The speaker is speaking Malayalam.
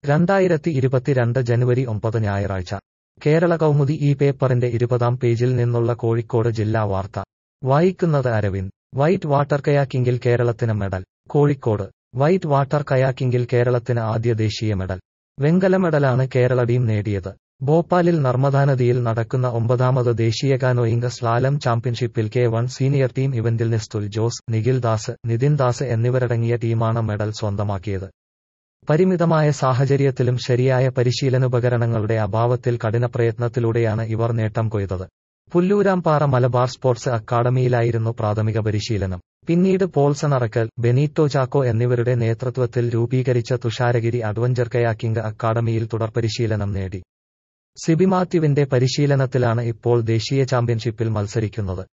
രണ്ടായിരത്തി ഇരുപത്തിരണ്ട് ജനുവരി ഒമ്പത് ഞായറാഴ്ച കേരള കൗമുദി ഈ പേപ്പറിന്റെ ഇരുപതാം പേജിൽ നിന്നുള്ള കോഴിക്കോട് ജില്ലാ വാർത്ത വായിക്കുന്നത് അരവിന്ദ് വൈറ്റ് വാട്ടർ കയാക്കിംഗിൽ കേരളത്തിന് മെഡൽ കോഴിക്കോട് വൈറ്റ് വാട്ടർ കയാക്കിംഗിൽ കേരളത്തിന് ആദ്യ ദേശീയ മെഡൽ വെങ്കല മെഡലാണ് കേരള ടീം നേടിയത് ഭോപ്പാലിൽ നർമ്മദാ നദിയിൽ നടക്കുന്ന ഒമ്പതാമത് ദേശീയ കാനോയിംഗ് സ്ലാലം ചാമ്പ്യൻഷിപ്പിൽ കെ വൺ സീനിയർ ടീം ഇവന്റിൽ നിസ്തുൽ ജോസ് നിഖിൽ ദാസ് നിതിൻ ദാസ് എന്നിവരടങ്ങിയ ടീമാണ് മെഡൽ സ്വന്തമാക്കിയത് പരിമിതമായ സാഹചര്യത്തിലും ശരിയായ പരിശീലനോപകരണങ്ങളുടെ അഭാവത്തിൽ കഠിനപ്രയത്നത്തിലൂടെയാണ് ഇവർ നേട്ടം കൊയ്തത് പുല്ലൂരാംപാറ മലബാർ സ്പോർട്സ് അക്കാദമിയിലായിരുന്നു പ്രാഥമിക പരിശീലനം പിന്നീട് പോൾസൺ അറക്കൽ ബെനീറ്റോ ചാക്കോ എന്നിവരുടെ നേതൃത്വത്തിൽ രൂപീകരിച്ച തുഷാരഗിരി അഡ്വഞ്ചർ കയാക്കിംഗ് അക്കാദമിയിൽ തുടർ പരിശീലനം നേടി സിബി മാത്യുവിന്റെ പരിശീലനത്തിലാണ് ഇപ്പോൾ ദേശീയ ചാമ്പ്യൻഷിപ്പിൽ മത്സരിക്കുന്നത്